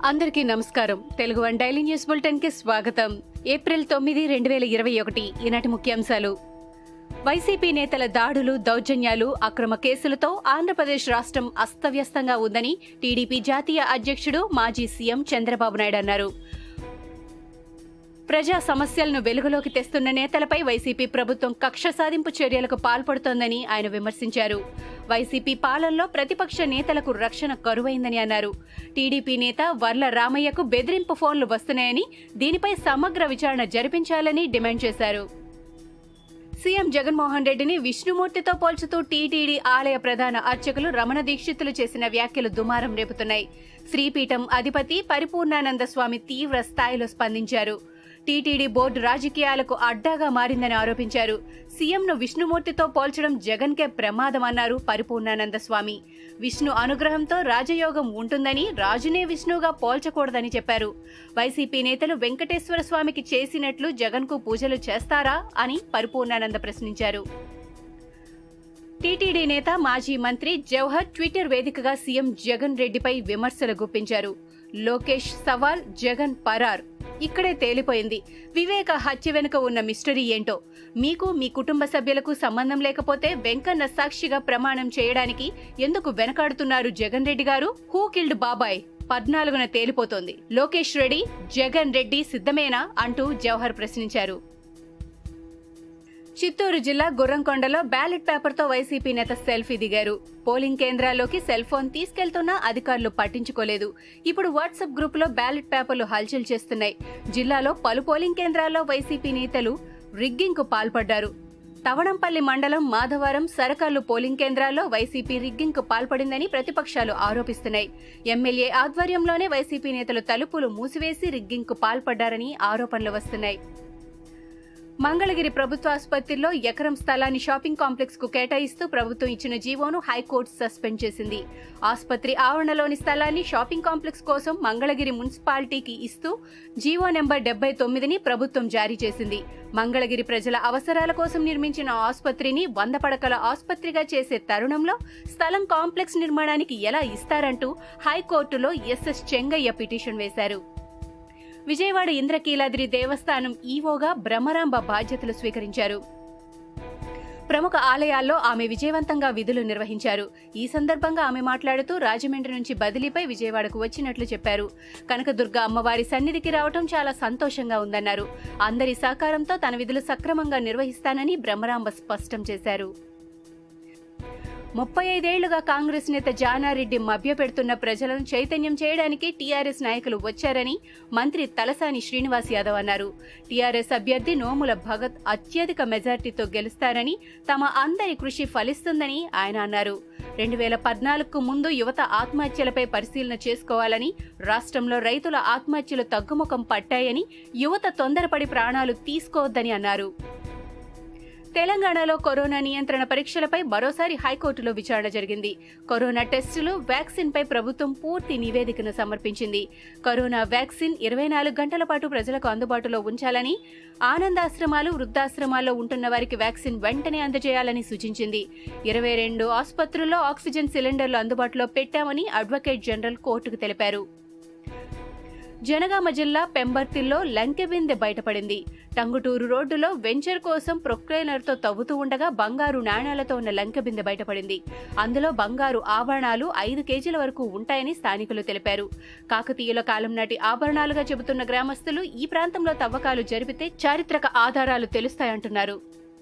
అందరికీ నమస్కారం Telugu one daily news bulletin కి స్వాగతం ఏప్రిల్ తొమ్మిది రెండు వేల ఇరవై ఒకటి ఈనాటి ముఖ్యాంశాలు వైసీపీ నేతల దాడులు దౌర్జన్యాలు అక్రమ కేసులతో ఆంధ్రప్రదేశ్ రాష్ట్రం అస్తవ్యస్తంగా ఉందని టీడీపీ జాతీయ అధ్యక్షుడు మాజీ సీఎం చంద్రబాబు నాయుడు అన్నారు ప్రజా సమస్యలను వెలుగులోకి తెస్తున్న నేతలపై వైసీపీ ప్రభుత్వం కక్ష సాధింపు చర్యలకు పాల్పడుతోందని ఆయన విమర్శించారు వైసీపీ పాలనలో ప్రతిపక్ష నేతలకు రక్షణ కరువైందని అన్నారు టీడీపీ నేత వర్ల రామయ్యకు బెదిరింపు ఫోన్లు వస్తున్నాయని దీనిపై సమగ్ర విచారణ జరిపించాలని డిమాండ్ చేశారు సీఎం జగన్మోహన్ రెడ్డిని విష్ణుమూర్తితో పోల్చుతూ టీటీడీ ఆలయ ప్రధాన అర్చకులు రమణ దీక్షితులు చేసిన వ్యాఖ్యలు దుమారం రేపుతున్నాయి శ్రీపీఠం అధిపతి పరిపూర్ణానంద స్వామి తీవ్ర స్థాయిలో స్పందించారు టీటీడీ బోర్డు రాజకీయాలకు అడ్డాగా మారిందని ఆరోపించారు సీఎంను విష్ణుమూర్తితో పోల్చడం జగన్కే ప్రమాదమన్నారు పరిపూర్ణానంద స్వామి విష్ణు అనుగ్రహంతో రాజయోగం ఉంటుందని రాజునే విష్ణువుగా పోల్చకూడదని చెప్పారు వైసీపీ నేతలు వెంకటేశ్వర స్వామికి చేసినట్లు జగన్కు పూజలు చేస్తారా అని పరిపూర్ణానంద ప్రశ్నించారు టీటీడీ నేత మాజీ మంత్రి జవహర్ ట్విట్టర్ వేదికగా సీఎం జగన్ రెడ్డిపై విమర్శలు గుప్పించారు లోకేష్ సవాల్ జగన్ పరార్ ఇక్కడే తేలిపోయింది వివేక హత్య వెనుక ఉన్న మిస్టరీ ఏంటో మీకు మీ కుటుంబ సభ్యులకు సంబంధం లేకపోతే వెంకన్న సాక్షిగా ప్రమాణం చేయడానికి ఎందుకు వెనకాడుతున్నారు జగన్ రెడ్డి గారు హూ కిల్డ్ బాబాయ్ పద్నాలుగున తేలిపోతోంది లోకేష్ రెడ్డి జగన్ రెడ్డి సిద్ధమేనా అంటూ జవహర్ ప్రశ్నించారు చిత్తూరు జిల్లా గుర్రంకొండలో బ్యాలెట్ పేపర్తో వైసీపీ నేత సెల్ఫీ దిగారు పోలింగ్ కేంద్రాల్లోకి సెల్ ఫోన్ తీసుకెళ్తున్నా అధికారులు పట్టించుకోలేదు ఇప్పుడు వాట్సాప్ గ్రూపులో బ్యాలెట్ పేపర్లు హల్చల్ చేస్తున్నాయి జిల్లాలో పలు పోలింగ్ కేంద్రాల్లో వైసీపీ నేతలు రిగ్గింగ్ కు పాల్పడ్డారు తవణంపల్లి మండలం మాధవరం సరకల్లు పోలింగ్ కేంద్రాల్లో వైసీపీ రిగ్గింగ్ కు పాల్పడిందని ప్రతిపక్షాలు ఆరోపిస్తున్నాయి ఎమ్మెల్యే ఆధ్వర్యంలోనే వైసీపీ నేతలు తలుపులు మూసివేసి రిగ్గింగ్ కు పాల్పడ్డారని ఆరోపణలు వస్తున్నాయి మంగళగిరి ప్రభుత్వ ఆసుపత్రిలో ఎకరం స్థలాన్ని షాపింగ్ కాంప్లెక్స్ కు కేటాయిస్తూ ప్రభుత్వం ఇచ్చిన జీవోను హైకోర్టు సస్పెండ్ చేసింది ఆసుపత్రి ఆవరణలోని స్థలాన్ని షాపింగ్ కాంప్లెక్స్ కోసం మంగళగిరి మున్సిపాలిటీకి ఇస్తూ జీవో నెంబర్ డెబ్బై తొమ్మిదిని ప్రభుత్వం జారీ చేసింది మంగళగిరి ప్రజల అవసరాల కోసం నిర్మించిన ఆసుపత్రిని వంద పడకల ఆసుపత్రిగా చేసే తరుణంలో స్థలం కాంప్లెక్స్ నిర్మాణానికి ఎలా ఇస్తారంటూ హైకోర్టులో ఎస్ఎస్ చెంగయ్య పిటిషన్ వేశారు విజయవాడ ఇంద్రకీలాద్రి దేవస్థానం ఈవోగా బ్రహ్మరాంబ బాధ్యతలు స్వీకరించారు ప్రముఖ ఆలయాల్లో ఆమె విజయవంతంగా విధులు నిర్వహించారు ఈ సందర్భంగా ఆమె మాట్లాడుతూ రాజమండ్రి నుంచి బదిలీపై విజయవాడకు వచ్చినట్లు చెప్పారు కనకదుర్గ అమ్మవారి సన్నిధికి రావటం చాలా సంతోషంగా ఉందన్నారు అందరి సహకారంతో తన విధులు సక్రమంగా నిర్వహిస్తానని బ్రహ్మరాంబ స్పష్టం చేశారు ముప్పై ఐదేళ్లుగా కాంగ్రెస్ నేత జానారెడ్డి మభ్యపెడుతున్న ప్రజలను చైతన్యం చేయడానికి టీఆర్ఎస్ నాయకులు వచ్చారని మంత్రి తలసాని శ్రీనివాస్ యాదవ్ అన్నారు టీఆర్ఎస్ అభ్యర్థి నోముల భగత్ అత్యధిక మెజార్టీతో గెలుస్తారని తమ అందరి కృషి ఫలిస్తుందని ఆయన అన్నారు రెండు వేల పద్నాలుగుకు ముందు యువత ఆత్మహత్యలపై పరిశీలన చేసుకోవాలని రాష్ట్రంలో రైతుల ఆత్మహత్యలు తగ్గుముఖం పట్టాయని యువత తొందరపడి ప్రాణాలు తీసుకోవద్దని అన్నారు తెలంగాణలో కరోనా నియంత్రణ పరీక్షలపై మరోసారి హైకోర్టులో విచారణ జరిగింది కరోనా టెస్టులు వ్యాక్సిన్ పై ప్రభుత్వం పూర్తి నివేదికను సమర్పించింది కరోనా వ్యాక్సిన్ ఇరవై నాలుగు గంటల పాటు ప్రజలకు అందుబాటులో ఉంచాలని ఆనందాశ్రమాలు వృద్ధాశ్రమాల్లో ఉంటున్న వారికి వ్యాక్సిన్ వెంటనే అందజేయాలని సూచించింది ఇరవై రెండు ఆసుపత్రుల్లో ఆక్సిజన్ సిలిండర్లు అందుబాటులో పెట్టామని అడ్వకేట్ జనరల్ కోర్టుకు తెలిపారు జనగామ జిల్లా పెంబర్తిల్లో లంకెబిందె బయటపడింది టంగుటూరు రోడ్డులో వెంచర్ కోసం ప్రొక్లైనర్తో తవ్వుతూ ఉండగా బంగారు నాణాలతో ఉన్న లంకెబిందె బయటపడింది అందులో బంగారు ఆభరణాలు ఐదు కేజీల వరకు ఉంటాయని స్థానికులు తెలిపారు కాకతీయుల కాలం నాటి ఆభరణాలుగా చెబుతున్న గ్రామస్తులు ఈ ప్రాంతంలో తవ్వకాలు జరిపితే చారిత్రక ఆధారాలు తెలుస్తాయంటున్నారు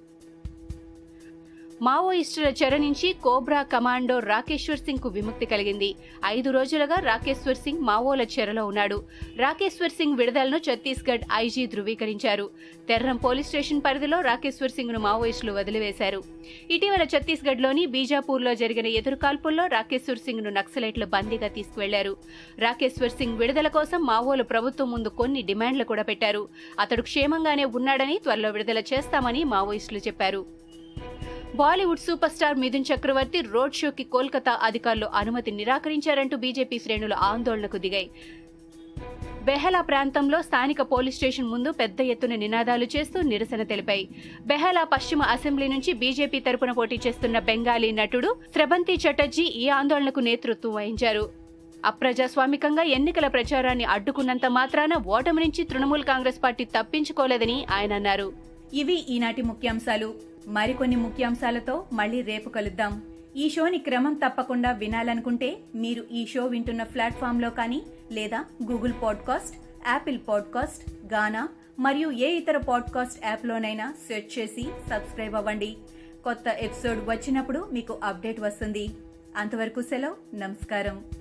మావోయిస్టుల చెర నుంచి కోబ్రా కమాండో రాకేశ్వర్ సింగ్ కు విముక్తి కలిగింది ఐదు రోజులుగా రాకేశ్వర్ సింగ్ మావోల చెరలో ఉన్నాడు రాకేశ్వర్ సింగ్ విడుదలను ఛత్తీస్గఢ్ ఐజీ ధృవీకరించారు తెర్రం పోలీస్ స్టేషన్ పరిధిలో రాకేశ్వర్ సింగ్ ను మావోయిస్టులు వదిలివేశారు ఇటీవల ఛత్తీస్గఢ్లోని బీజాపూర్లో జరిగిన ఎదురుకాల్పుల్లో రాకేశ్వర్ సింగ్ ను నక్సలైట్లు బందీగా తీసుకువెళ్లారు రాకేశ్వర్ సింగ్ విడుదల కోసం మావోలు ప్రభుత్వం ముందు కొన్ని డిమాండ్లు కూడా పెట్టారు అతడు క్షేమంగానే ఉన్నాడని త్వరలో విడుదల చేస్తామని మావోయిస్టులు చెప్పారు Bollywood super star Mithun Chakraborty road షోకి కోల్కతా అధికారులు అనుమతి నిరాకరించారంటూ బీజేపీ శ్రేణులు ఆందోళనకు దిగాయి బెహలా ప్రాంతంలో స్థానిక పోలీస్ స్టేషన్ ముందు పెద్ద ఎత్తున నినాదాలు చేస్తూ నిరసన తెలిపాయి బెహలా పశ్చిమ అసెంబ్లీ నుంచి బీజేపీ తరపున పోటీ చేస్తున్న బెంగాలీ నటుడు స్రబంతి చటర్జీ ఈ ఆందోళనకు నేతృత్వం వహించారు అప్రజాస్వామికంగా ఎన్నికల ప్రచారాన్ని అడ్డుకున్నంత మాత్రాన ఓటమి నుంచి తృణమూల్ కాంగ్రెస్ పార్టీ తప్పించుకోలేదని ఆయన అన్నారు ఇవి ఈనాటి ముఖ్యాంశాలు మరికొన్ని ముఖ్యాంశాలతో మళ్ళీ రేపు కలుద్దాం ఈ షోని క్రమం తప్పకుండా వినాలనుకుంటే మీరు ఈ షో వింటున్న ప్లాట్ఫామ్లో కానీ లేదా Google podcast Apple podcast Gaana మరియు ఏ ఇతర పాడ్కాస్ట్ యాప్లోనైనా సెర్చ్ చేసి సబ్స్క్రైబ్ అవ్వండి కొత్త ఎపిసోడ్ వచ్చినప్పుడు మీకు అప్డేట్ వస్తుంది అంతవరకు సెలవు నమస్కారం